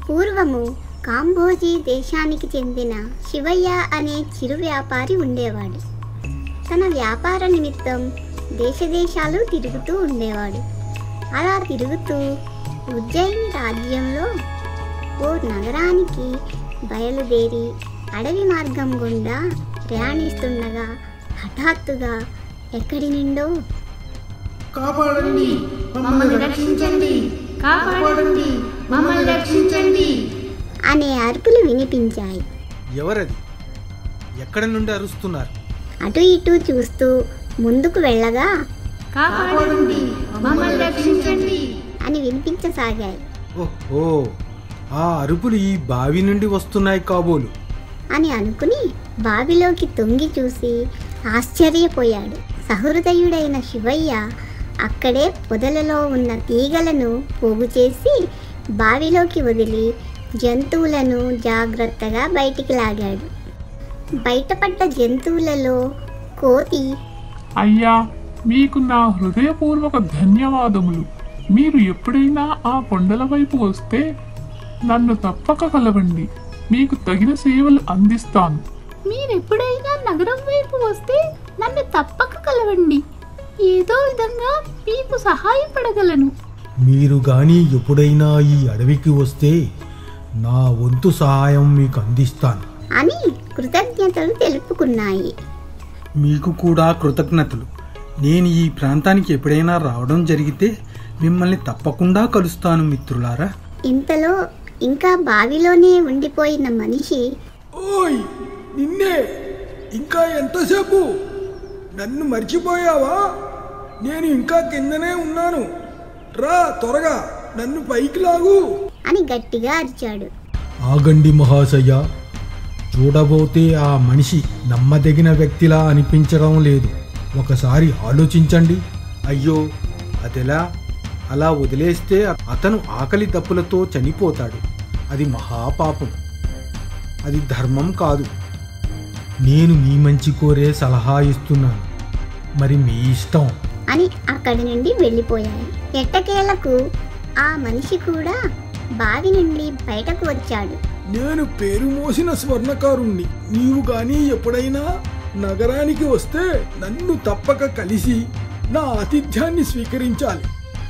పూర్వము కాంబోజీ దేశానికి చెందిన శివయ్య అనే చిరు వ్యాపారి ఉండేవాడు తన వ్యాపార నిమిత్తం దేశదేశాలు తిరుగుతూ ఉండేవాడు అలా తిరుగుతూ ఉజ్జయిని రాజ్యంలో ఓ నగరానికి బయలుదేరి అడవి మార్గం గుండా ప్రయాణిస్తుండగా హఠాత్తుగా ఎక్కడి నుండో కాపాడండి మమ్మల్ని రక్షించండి కాపాడండి మమ్మల్ని రక్షించండి అనే అరుపులు వినిపించాయి ఎవరది ఎక్కడి నుండి అరుస్తున్నారు అటు ఇటు చూస్తూ ముందుకు వెళ్ళగా కాపాడండి మమ్మల్ని రక్షించండి అని వినిపించసాగాయి ఓహో ఆ అరుపులు ఈ బావి నుండి వస్తున్నాయి కాబోలు అని అనుకుని బావిలోకి తొంగి చూసి ఆశ్చర్యపోయాడు సహృదయుడైన శివయ్య అక్కడే పొదలలో ఉన్న తీగలను పోగు చేసి బావిలోకి వదిలి జంతువులను జాగ్రత్తగా బయటికి లాగాడు బయటపడ్డ జంతువులలో కోతి అయ్యా మీకు నా హృదయపూర్వక ధన్యవాదములు మీరు ఎప్పుడైనా ఆ కొండల వైపు వస్తే నన్ను తప్పక కలవండి మీకు తగిన సేవలు అందిస్తాను మీరెప్పుడైనా నగరం వైపు వస్తే నన్ను తప్పక కలవండి ఏదో విధంగా మీకు సహాయపడగలను మీరు గాని ఎప్పుడైనా ఈ అడవికి వస్తే నా వంతు సహాయం మీకు అందిస్తాను అని కృతజ్ఞతలు తెలుపుకున్నాయి మీకు కూడా కృతజ్ఞతలు నేను ఈ ప్రాంతానికి ఎప్పుడైనా రావడం జరిగితే మిమ్మల్ని తప్పకుండా కలుస్తాను మిత్రులారా ఇంతలో ఇంకా బావిలోనే ఉండిపోయిన మనిషి ఓయ్ నిన్నే ఇంకా ఎంతసేపు నన్ను మర్చిపోయావా నేను ఇంకా కిందనే ఉన్నాను రా త్వరగా నన్ను పైకి లాగు అని గట్టిగా అరిచాడు ఆగండి మహాశయ చూడబోతే ఆ మనిషి నమ్మదగిన వ్యక్తిలా అనిపించడం లేదు ఒకసారి ఆలోచించండి అయ్యో అదెలా అలా వదిలేస్తే అతను ఆకలి తప్పులతో చనిపోతాడు అది మహాపాపం అది ధర్మం కాదు నేను మీ మంచి కోరే సలహా ఇస్తున్నాను మరి మీ ఇష్టం అని అక్కడి నుండి వెళ్ళిపోయాయి ఎట్టకేలకు ఆ మనిషి కూడా బావి నుండి బయటకు వచ్చాడు నేను పేరు మోసిన స్వర్ణకారుణ్ణి నీవు గాని ఎప్పుడైనా నగరానికి వస్తే నన్ను తప్పక కలిసి నా ఆతిథ్యాన్ని స్వీకరించాలి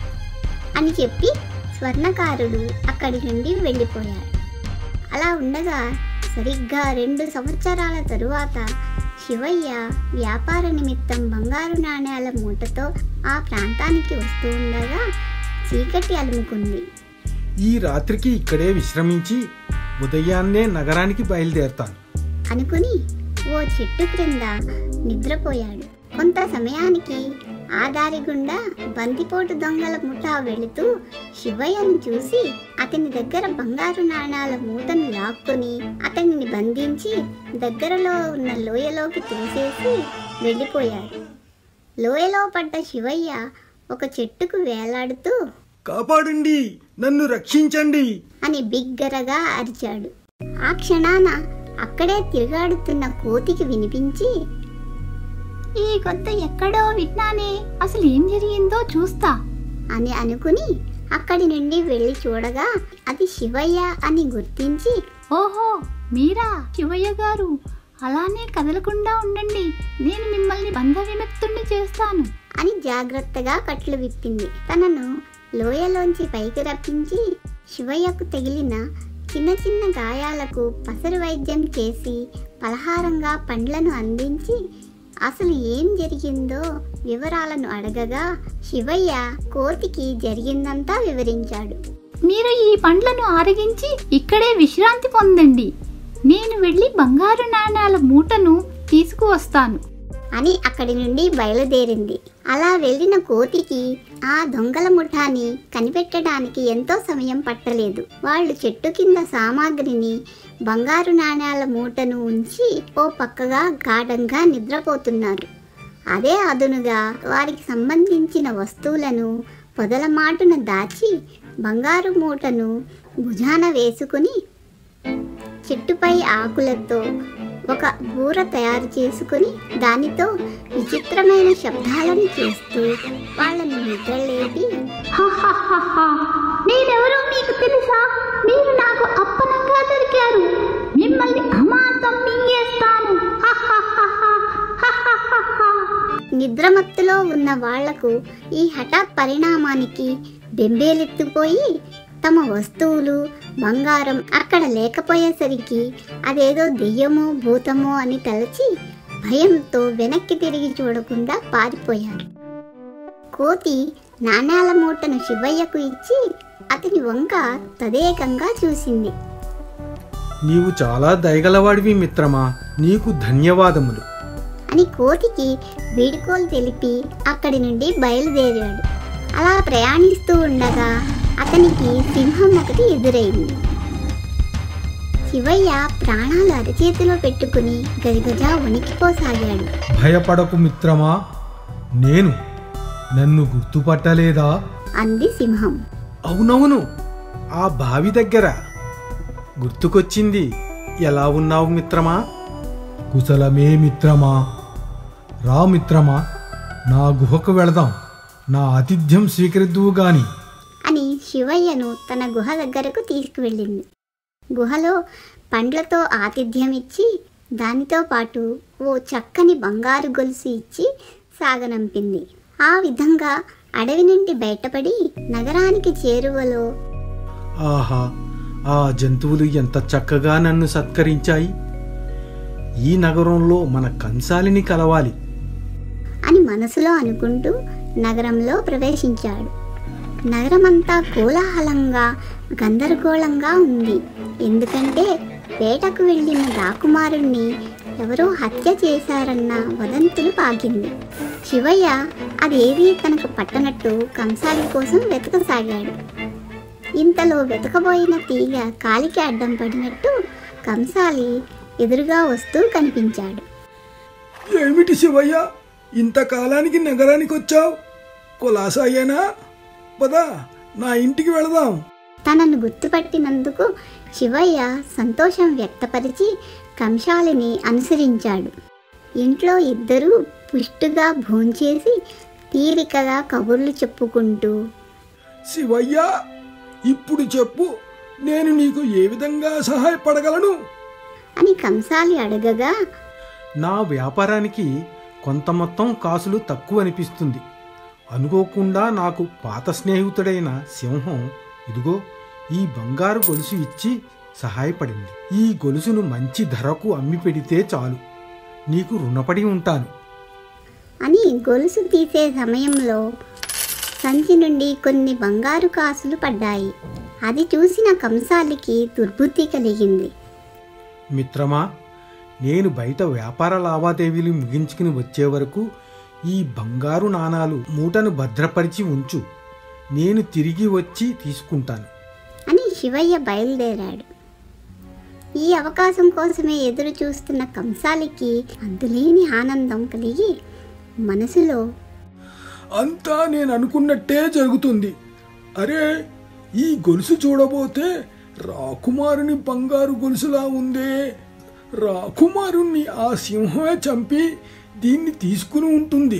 అని చెప్పి స్వర్ణకారుడు అక్కడి నుండి వెళ్ళిపోయాడు అలా ఉండగా సరిగ్గా రెండు సంవత్సరాల తరువాత శివయ్య వ్యాపార నిమిత్తం బంగారు నాణేల మూటతో ఆ ప్రాంతానికి వస్తూ ఉండగా చీకటి అలుముకుంది ఈ రాత్రికి ఇక్కడే విశ్రమించి ఉదయాన్నే నగరానికి బయలుదేరతాను అనుకుని ఓ చెట్టు క్రింద నిద్రపోయాడు కొంత సమయానికి ఆ దారి గుండా బందిపోటు దొంగల ముఠా వెళుతూ శివయ్యను చూసి అతని దగ్గర బంగారు నాణాల మూటను లాక్కుని అతనిని బంధించి దగ్గరలో ఉన్న లోయలోకి తోసేసి వెళ్ళిపోయారు లోయలో పడ్డ శివయ్య ఒక చెట్టుకు వేలాడుతూ కాపాడండి నన్ను రక్షించండి అని బిగ్గరగా అరిచాడు ఆ క్షణాన అక్కడే తిరుగాడుతున్న కోతికి వినిపించి ఈ కొత్త ఎక్కడో విన్నానే అసలు ఏం జరిగిందో చూస్తా అని అనుకుని అక్కడి నుండి వెళ్ళి చూడగా అది శివయ్య అని గుర్తించి ఓహో మీరా శివయ్య గారు అలానే కదలకుండా ఉండండి నేను మిమ్మల్ని బంధ విముక్తుణ్ణి చేస్తాను అని జాగ్రత్తగా కట్లు విప్పింది తనను లోయలోంచి పైకి రప్పించి శివయ్యకు తగిలిన చిన్న చిన్న గాయాలకు పసరు వైద్యం చేసి పలహారంగా పండ్లను అందించి అసలు ఏం జరిగిందో వివరాలను అడగగా శివయ్య కోతికి జరిగిందంతా వివరించాడు మీరు ఈ పండ్లను ఆరగించి ఇక్కడే విశ్రాంతి పొందండి నేను వెళ్ళి బంగారు నాణాల మూటను తీసుకువస్తాను అని అక్కడి నుండి బయలుదేరింది అలా వెళ్ళిన కోతికి ఆ దొంగల ముఠాని కనిపెట్టడానికి ఎంతో సమయం పట్టలేదు వాళ్ళు చెట్టు కింద సామాగ్రిని బంగారు నాణ్యాల మూటను ఉంచి ఓ పక్కగా గాఢంగా నిద్రపోతున్నారు అదే అదునుగా వారికి సంబంధించిన వస్తువులను పొదల మాటున దాచి బంగారు మూటను భుజాన వేసుకుని చెట్టుపై ఆకులతో ఒక బూర తయారు చేసుకుని దానితో విచిత్రమైన శబ్దాలను చేస్తూ వాళ్ళని నిద్రలేపి నేనెవరో మీకు తెలుసా మీరు నాకు నిద్రమత్తులో ఉన్న వాళ్లకు ఈ హఠాత్ పరిణామానికి బెంబేలెత్తిపోయి తమ వస్తువులు బంగారం అక్కడ లేకపోయేసరికి అదేదో దెయ్యమో భూతమో అని తలచి భయంతో వెనక్కి తిరిగి చూడకుండా పారిపోయారు కోతి నాణాల మూటను శివయ్యకు ఇచ్చి అతని వంక తదేకంగా చూసింది నీవు చాలా దయగలవాడివి మిత్రమా నీకు ధన్యవాదములు అని కోతికి వీడుకోలు తెలిపి అక్కడి నుండి బయలుదేరాడు అలా ప్రయాణిస్తూ ఉండగా అతనికి సింహం ఒకటి ఎదురైంది శివయ్య ప్రాణాలు అరచేతిలో పెట్టుకుని గజగజా వణికిపోసాగాడు భయపడకు మిత్రమా నేను నన్ను గుర్తుపట్టలేదా అంది సింహం అవునవును ఆ బావి దగ్గర గుర్తుకొచ్చింది ఎలా ఉన్నావు మిత్రమా కుశలమే మిత్రమా రా మిత్రమా నా గుహకు వెళదాం నా ఆతిథ్యం స్వీకరిద్దువు గాని అని శివయ్యను తన గుహ దగ్గరకు తీసుకువెళ్ళింది గుహలో పండ్లతో ఆతిథ్యం ఇచ్చి దానితో పాటు ఓ చక్కని బంగారు గొలుసు ఇచ్చి సాగనంపింది ఆ విధంగా అడవి నుండి బయటపడి నగరానికి చేరువలో ఆహా ఆ జంతువులు ఎంత చక్కగా నన్ను సత్కరించాయి ఈ నగరంలో మన కంసాలిని కలవాలి అని మనసులో అనుకుంటూ నగరంలో ప్రవేశించాడు నగరమంతా కోలాహలంగా గందరగోళంగా ఉంది ఎందుకంటే వేటకు వెళ్ళిన రాకుమారుణ్ణి ఎవరో హత్య చేశారన్న వదంతులు పాకింది శివయ్య అదేవీ తనకు పట్టనట్టు కంసాలి కోసం వెతకసాగాడు ఇంతలో వెతకబోయిన తీగ కాలికి అడ్డం పడినట్టు కంసాలి ఎదురుగా వస్తూ కనిపించాడు ఏమిటి శివయ్య ఇంతకాలానికి నగరానికి వచ్చావు కులాసాయేనా పదా నా ఇంటికి వెళదాం తనను గుర్తుపట్టినందుకు శివయ్య సంతోషం వ్యక్తపరిచి కంశాలిని అనుసరించాడు ఇంట్లో ఇద్దరూ పుష్టుగా భోంచేసి తీరికగా కబుర్లు చెప్పుకుంటూ శివయ్య ఇప్పుడు చెప్పు నేను నీకు ఏ విధంగా సహాయపడగలను అని కంసాలి అడగగా నా వ్యాపారానికి కొంత మొత్తం కాసులు తక్కువ అనిపిస్తుంది అనుకోకుండా నాకు పాత స్నేహితుడైన సింహం ఇదిగో ఈ బంగారు గొలుసు ఇచ్చి సహాయపడింది ఈ గొలుసును మంచి ధరకు అమ్మి పెడితే చాలు నీకు రుణపడి ఉంటాను అని గొలుసు తీసే సమయంలో సంచి నుండి కొన్ని బంగారు కాసులు పడ్డాయి అది చూసిన కంసాలికి దుర్బుద్ధి కలిగింది మిత్రమా నేను బయట వ్యాపార లావాదేవీలు ముగించుకుని వచ్చే వరకు ఈ బంగారు నాణాలు మూటను భద్రపరిచి ఉంచు నేను తిరిగి వచ్చి తీసుకుంటాను అని శివయ్య బయలుదేరాడు ఈ అవకాశం కోసమే ఎదురు చూస్తున్న కంసాలికి అంతులేని ఆనందం కలిగి మనసులో అంతా నేను అనుకున్నట్టే జరుగుతుంది అరే ఈ గొలుసు చూడబోతే రాకుమారుని బంగారు గొలుసులా ఉందే రాకుమారుణ్ణి ఆ సింహమే చంపి దీన్ని తీసుకుని ఉంటుంది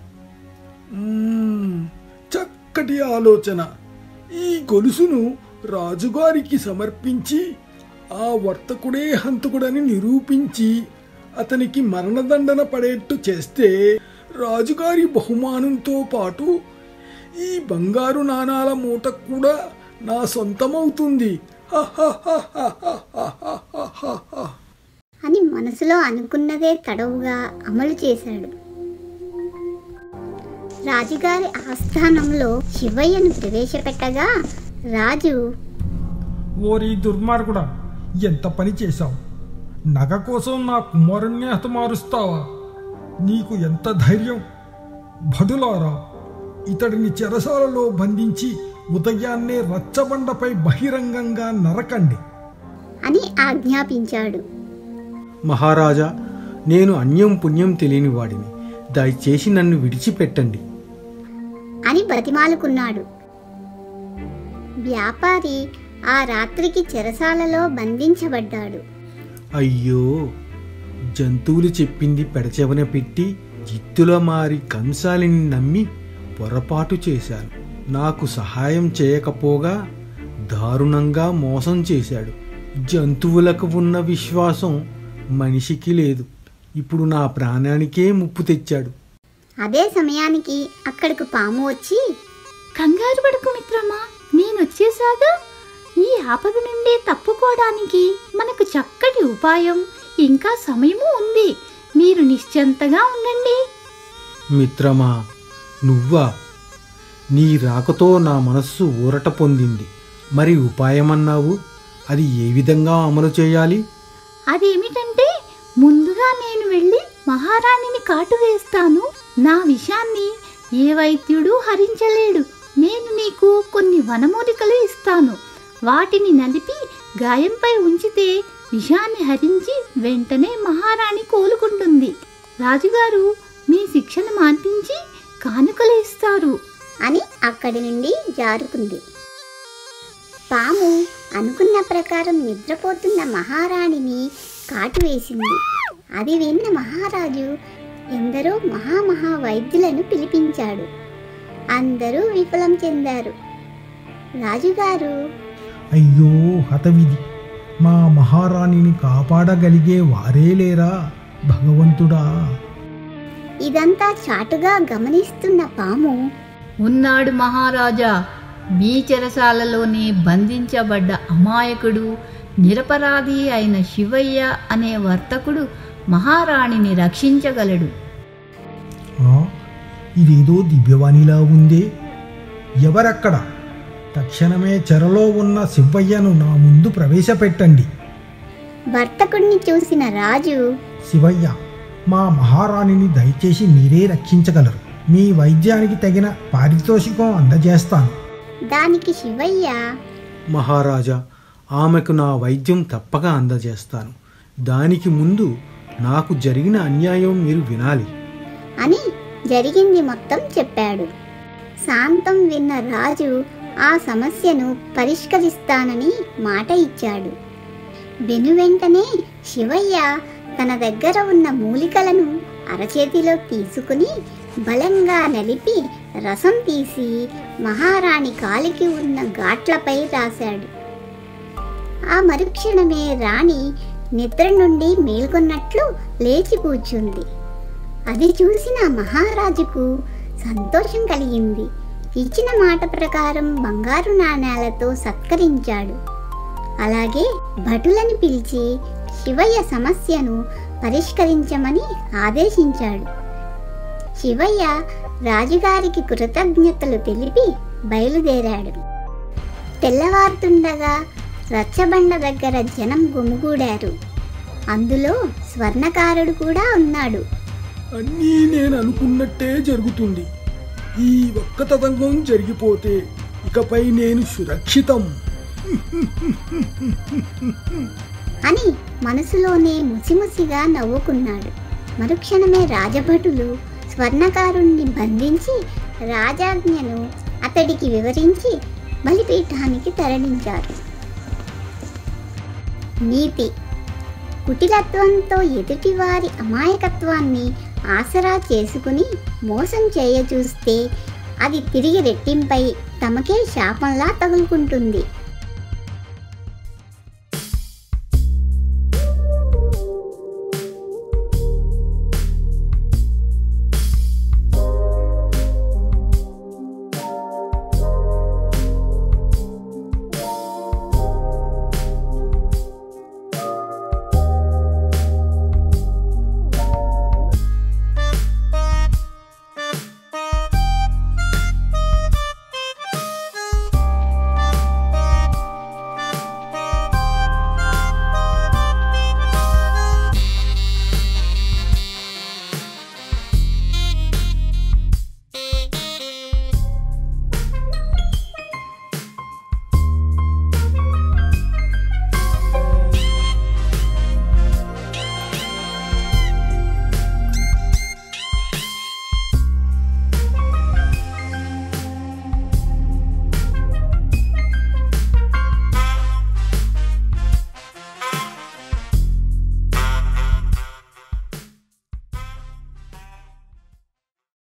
మ్మ్, చక్కటి ఆలోచన ఈ గొలుసును రాజుగారికి సమర్పించి ఆ వర్తకుడే హంతకుడని నిరూపించి అతనికి మరణదండన పడేట్టు చేస్తే రాజుగారి బహుమానంతో పాటు ఈ బంగారు నాణాల మూట కూడా నా సొంతమవుతుంది హహహహహహహహహహ. అని మనసులో అనుకున్నదే తడవుగా అమలు చేశాడు రాజుగారి ఆస్థానంలో శివయ్యను ప్రవేశపెట్టగా రాజు ఓరి దుర్మార్గుడా ఎంత పని చేశావు నగ కోసం నా కుమారుణ్ణి హతమారుస్తావా నీకు ఎంత ధైర్యం భటులారా ఇతడిని చెరసాలలో బంధించి ఉదయాన్నే రచ్చబండపై బహిరంగంగా నరకండి అని ఆజ్ఞాపించాడు మహారాజా నేను అన్యం పుణ్యం తెలియని వాడిని దయచేసి నన్ను విడిచిపెట్టండి అని బతిమాలుకున్నాడు వ్యాపారి ఆ రాత్రికి చెరసాలలో బంధించబడ్డాడు అయ్యో జంతువులు చెప్పింది పెడచెవన పెట్టి జిత్తుల మారి కంసాలిని నమ్మి పొరపాటు చేశాను నాకు సహాయం చేయకపోగా దారుణంగా మోసం చేశాడు జంతువులకు ఉన్న విశ్వాసం మనిషికి లేదు ఇప్పుడు నా ప్రాణానికే ముప్పు తెచ్చాడు అదే సమయానికి అక్కడికి పాము వచ్చి కంగారు పడకు మిత్రమా నేను వచ్చేసాగా ఈ ఆపద నుండి తప్పుకోవడానికి మనకు చక్కటి ఉపాయం ఇంకా సమయము ఉంది మీరు నిశ్చంతగా ఉండండి మిత్రమా నువ్వా నీ రాకతో నా మనస్సు ఊరట పొందింది మరి ఉపాయమన్నావు అది ఏ విధంగా అమలు చేయాలి అదేమిటంటే ముందుగా నేను వెళ్ళి మహారాణిని కాటు వేస్తాను నా విషాన్ని ఏ వైద్యుడు హరించలేడు నేను నీకు కొన్ని వనమూలికలు ఇస్తాను వాటిని నలిపి గాయంపై ఉంచితే విషాన్ని హరించి వెంటనే మహారాణి కోలుకుంటుంది రాజుగారు మీ శిక్షను మాన్పించి కానుకలు ఇస్తారు అని అక్కడి నుండి జారుకుంది పాము అనుకున్న ప్రకారం నిద్రపోతున్న మహారాణిని కాటు వేసింది అది విన్న మహారాజు ఎందరో మహామహా వైద్యులను పిలిపించాడు అందరూ విఫలం చెందారు రాజుగారు అయ్యో హతవిధి మా మహారాణిని కాపాడగలిగే వారే లేరా భగవంతుడా ఇదంతా చాటుగా గమనిస్తున్న పాము ఉన్నాడు మహారాజా మీ చెరసాలలోనే బంధించబడ్డ అమాయకుడు నిరపరాధి అయిన శివయ్య అనే వర్తకుడు మహారాణిని రక్షించగలడు ఆ, ఇదేదో దివ్యవాణిలా ఉందే ఎవరక్కడ తక్షణమే చెరలో ఉన్న శివయ్యను నా ముందు ప్రవేశపెట్టండి వర్తకుడిని చూసిన రాజు శివయ్య మా మహారాణిని దయచేసి మీరే రక్షించగలరు మీ వైద్యానికి తగిన పారితోషికం అందజేస్తాను దానికి శివయ్య మహారాజా ఆమెకు నా వైద్యం తప్పక అందజేస్తాను దానికి ముందు నాకు జరిగిన అన్యాయం మీరు వినాలి అని జరిగింది మొత్తం చెప్పాడు శాంతం విన్న రాజు ఆ సమస్యను పరిష్కరిస్తానని మాట ఇచ్చాడు వెనువెంటనే శివయ్య తన దగ్గర ఉన్న మూలికలను అరచేతిలో తీసుకుని బలంగా నలిపి రసం తీసి మహారాణి కాలికి ఉన్న ఘాట్లపై రాశాడు ఆ మరుక్షణమే రాణి నిద్ర నుండి మేల్కొన్నట్లు లేచి కూర్చుంది అది చూసిన మహారాజుకు సంతోషం కలిగింది ఇచ్చిన మాట ప్రకారం బంగారు నాణేలతో సత్కరించాడు అలాగే భటులను పిలిచి శివయ్య సమస్యను పరిష్కరించమని ఆదేశించాడు శివయ్య రాజుగారికి కృతజ్ఞతలు తెలిపి బయలుదేరాడు తెల్లవారుతుండగా రచ్చబండ దగ్గర జనం గుమిగూడారు అందులో స్వర్ణకారుడు కూడా ఉన్నాడు అన్నీ నేను అనుకున్నట్టే జరుగుతుంది ఈ ఒక్క తతంగం జరిగిపోతే ఇకపై నేను సురక్షితం అని మనసులోనే ముసిముసిగా నవ్వుకున్నాడు మరుక్షణమే రాజభటులు స్వర్ణకారుణ్ణి బంధించి రాజాజ్ఞను అతడికి వివరించి బలిపీఠానికి తరలించారు నీతి కుటిలత్వంతో ఎదుటివారి అమాయకత్వాన్ని ఆసరా చేసుకుని మోసం చేయ చూస్తే అది తిరిగి రెట్టింపై తమకే శాపంలా తగులుకుంటుంది